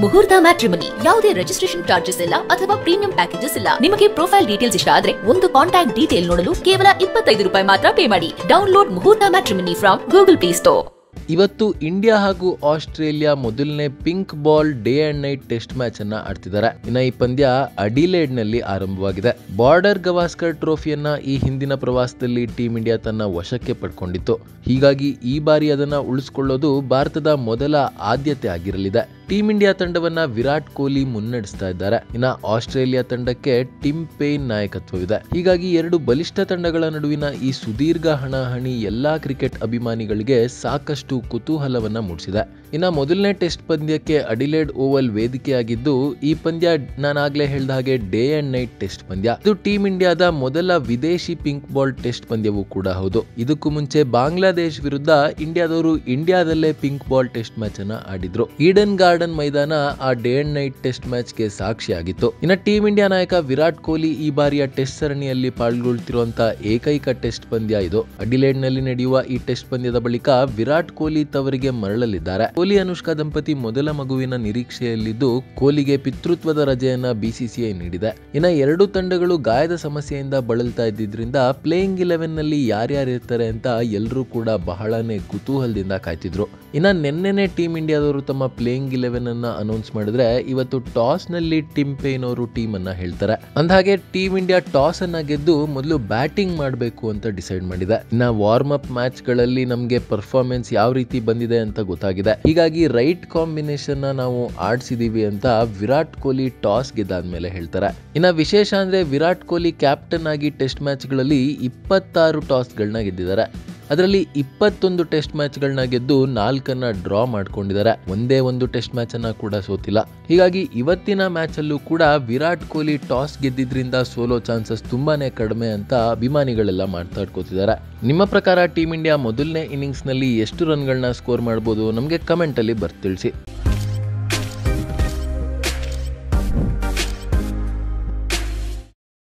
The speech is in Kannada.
ಮುಹೂರ್ತ ಮ್ಯಾಟ್ರಿಮನಿ ಯಾವುದೇ ರಿಜಿಸ್ಟ್ರೇಷನ್ ಚಾರ್ಜಸ್ ಇಲ್ಲ ಅಥವಾ ಪ್ರೀಮಿಯಂ ಪ್ಯಾಕೇಜಸ್ ಇಲ್ಲ ನಿಮಗೆ ಪ್ರೊಫೈಲ್ ಡೀಟೇಲ್ಸ್ ಇಷ್ಟ ಆದ್ರೆ ಒಂದು ಕಾಂಟ್ಯಾಕ್ಟ್ ಡೀಟೇಲ್ ನೋಡಲು ಕೇವಲ ಇಪ್ಪತ್ತೈದು ರೂಪಾಯಿ ಮಾತ್ರ ಪೇ ಮಾಡಿ download Muhurtha matrimony from Google Play Store ಇವತ್ತು ಇಂಡಿಯಾ ಹಾಗೂ ಆಸ್ಟ್ರೇಲಿಯಾ ಮೊದಲನೇ pink ball day and night test match ಅನ್ನ ಆಡ್ತಿದ್ದಾರೆ ಇನ್ನ ಈ ಪಂದ್ಯ ಅಡಿಲೇಡ್ ನಲ್ಲಿ ಆರಂಭವಾಗಿದೆ ಬಾರ್ಡರ್ ಗವಾಸ್ಕರ್ ಟ್ರೋಫಿಯನ್ನ ಈ ಹಿಂದಿನ ಪ್ರವಾಸದಲ್ಲಿ ಟೀಂ ಇಂಡಿಯಾ ತನ್ನ ವಶಕ್ಕೆ ಪಡ್ಕೊಂಡಿತ್ತು ಹೀಗಾಗಿ ಈ ಬಾರಿ ಅದನ್ನ ಉಳಿಸ್ಕೊಳ್ಳೋದು ಭಾರತದ ಮೊದಲ ಆದ್ಯತೆ ಆಗಿರಲಿದೆ ಟೀಂ ಇಂಡಿಯಾ ತಂಡವನ್ನ ವಿರಾಟ್ ಕೊಹ್ಲಿ ಮುನ್ನಡೆಸ್ತಾ ಇದ್ದಾರೆ ಇನ್ನ ಆಸ್ಟ್ರೇಲಿಯಾ ತಂಡಕ್ಕೆ ಟಿಮ್ ಪೇನ್ ನಾಯಕತ್ವವಿದೆ ಹೀಗಾಗಿ ಎರಡು ಬಲಿಷ್ಠ ತಂಡಗಳ ನಡುವಿನ ಈ ಸುದೀರ್ಘ ಹಣಾಹಣಿ ಎಲ್ಲಾ ಕ್ರಿಕೆಟ್ ಅಭಿಮಾನಿಗಳಿಗೆ ಸಾಕಷ್ಟು ಕುತೂಹಲವನ್ನ ಮೂಡಿಸಿದೆ ಇನ್ನ ಮೊದಲನೇ ಟೆಸ್ಟ್ ಪಂದ್ಯಕ್ಕೆ ಅಡಿಲೇಡ್ ಓವಲ್ ವೇದಿಕೆಯಾಗಿದ್ದು ಈ ಪಂದ್ಯ ನಾನಾಗ್ಲೇ ಹೇಳ್ದ ಹಾಗೆ ಡೇ ಅಂಡ್ ನೈಟ್ ಟೆಸ್ಟ್ ಪಂದ್ಯ ಇದು ಟೀಂ ಇಂಡಿಯಾದ ಮೊದಲ ವಿದೇಶಿ ಪಿಂಕ್ ಬಾಲ್ ಟೆಸ್ಟ್ ಪಂದ್ಯವೂ ಕೂಡ ಹೌದು ಇದಕ್ಕೂ ಮುಂಚೆ ಬಾಂಗ್ಲಾದೇಶ್ ವಿರುದ್ಧ ಇಂಡಿಯಾದವರು ಇಂಡಿಯಾದಲ್ಲೇ ಪಿಂಕ್ ಬಾಲ್ ಟೆಸ್ಟ್ ಮ್ಯಾಚ್ ಅನ್ನ ಆಡಿದ್ರು ಈಡನ್ ಗಾರ್ಡನ್ ಮೈದಾನ ಆ day and night test match ಗೆ ಸಾಕ್ಷಿಯಾಗಿತ್ತು ಇನ್ನು ಟೀಂ ಇಂಡಿಯಾ ನಾಯಕ ವಿರಾಟ್ ಕೊಹ್ಲಿ ಈ ಬಾರಿಯ ಟೆಸ್ಟ್ ಸರಣಿಯಲ್ಲಿ ಪಾಲ್ಗೊಳ್ತಿರುವಂತಹ ಏಕೈಕ ಟೆಸ್ಟ್ ಪಂದ್ಯ ಇದು ಅಡಿಲೇಡ್ ನಲ್ಲಿ ನಡೆಯುವ ಈ ಟೆಸ್ಟ್ ಪಂದ್ಯದ ಬಳಿಕ ವಿರಾಟ್ ಕೊಹ್ಲಿ ತವರಿಗೆ ಮರಳಲಿದ್ದಾರೆ ಕೊಹ್ಲಿ ಅನುಷ್ಕಾ ದಂಪತಿ ಮೊದಲ ಮಗುವಿನ ನಿರೀಕ್ಷೆಯಲ್ಲಿದ್ದು ಕೊಹ್ಲಿಗೆ ಪಿತೃತ್ವದ ರಜೆಯನ್ನ ಬಿಸಿಸಿಐ ನೀಡಿದೆ ಇನ್ನ ಎರಡು ತಂಡಗಳು ಗಾಯದ ಸಮಸ್ಯೆಯಿಂದ ಬಳಲ್ತಾ ಇದ್ದಿದ್ರಿಂದ ಪ್ಲೇಯಿಂಗ್ ಇಲೆವೆನ್ ನಲ್ಲಿ ಯಾರ್ಯಾರು ಇರ್ತಾರೆ ಅಂತ ಎಲ್ಲರೂ ಕೂಡ ಬಹಳನೇ ಕುತೂಹಲದಿಂದ ಕಾಯ್ತಿದ್ರು ಇನ್ನ ನಿನ್ನೆನೆ ಟೀಂ ಇಂಡಿಯಾದವರು ತಮ್ಮ ಪ್ಲೇಯಿಂಗ್ ಇಲೆವೆನ್ ಅನ್ನ ಅನೌನ್ಸ್ ಮಾಡಿದ್ರೆ ಇವತ್ತು ಟಾಸ್ ನಲ್ಲಿ ಟಿಮ್ ಪೇನ್ ಅವರು ಟೀಮ್ ಅನ್ನ ಹೇಳ್ತಾರೆ ಅಂದಹಾಗೆ ಟೀಂ ಇಂಡಿಯಾ ಟಾಸ್ ಅನ್ನ ಗೆದ್ದು ಮೊದಲು ಬ್ಯಾಟಿಂಗ್ ಮಾಡಬೇಕು ಅಂತ ಡಿಸೈಡ್ ಮಾಡಿದೆ ಇನ್ನ ವಾರ್ಮ್ ಅಪ್ ಮ್ಯಾಚ್ ಗಳಲ್ಲಿ ನಮಗೆ ಪರ್ಫಾರ್ಮೆನ್ಸ್ ಯಾವ ರೀತಿ ಬಂದಿದೆ ಅಂತ ಗೊತ್ತಾಗಿದೆ ಹೀಗಾಗಿ ರೈಟ್ ಕಾಂಬಿನೇಷನ್ ನಾವು ಆಡ್ಸಿದೀವಿ ಅಂತ ವಿರಾಟ್ ಕೊಹ್ಲಿ ಟಾಸ್ ಗೆದ್ದಾದ್ಮೇಲೆ ಹೇಳ್ತಾರೆ ಇನ್ನ ವಿಶೇಷ ಅಂದ್ರೆ ವಿರಾಟ್ ಕೊಹ್ಲಿ ಕ್ಯಾಪ್ಟನ್ ಆಗಿ ಟೆಸ್ಟ್ ಮ್ಯಾಚ್ ಗಳಲ್ಲಿ ಇಪ್ಪತ್ತಾರು ಟಾಸ್ ಗಳನ್ನ ಗೆದ್ದಿದ್ದಾರೆ ಅದರಲ್ಲಿ ಇಪ್ಪತ್ತೊಂದು ಟೆಸ್ಟ್ ಮ್ಯಾಚ್ಗಳನ್ನ ಗೆದ್ದು ನಾಲ್ಕನ್ನ ಡ್ರಾ ಮಾಡ್ಕೊಂಡಿದ್ದಾರೆ ಒಂದೇ ಒಂದು ಟೆಸ್ಟ್ ಮ್ಯಾಚ್ ಅನ್ನ ಕೂಡ ಸೋತಿಲ್ಲ ಹೀಗಾಗಿ ಇವತ್ತಿನ ಮ್ಯಾಚ್ ಅಲ್ಲೂ ಕೂಡ ವಿರಾಟ್ ಕೊಹ್ಲಿ ಟಾಸ್ ಗೆದ್ದಿದ್ರಿಂದ ಸೋಲೋ ಚಾನ್ಸಸ್ ತುಂಬಾನೇ ಕಡಿಮೆ ಅಂತ ಅಭಿಮಾನಿಗಳೆಲ್ಲ ಮಾತಾಡ್ಕೋತಿದ್ದಾರೆ ನಿಮ್ಮ ಪ್ರಕಾರ ಟೀಂ ಇಂಡಿಯಾ ಮೊದಲನೇ ಇನ್ನಿಂಗ್ಸ್ ನಲ್ಲಿ ಎಷ್ಟು ರನ್ಗಳನ್ನ ಸ್ಕೋರ್ ಮಾಡ್ಬೋದು ನಮಗೆ ಕಮೆಂಟ್ ಅಲ್ಲಿ ಬರ್ತಿಳಿಸಿ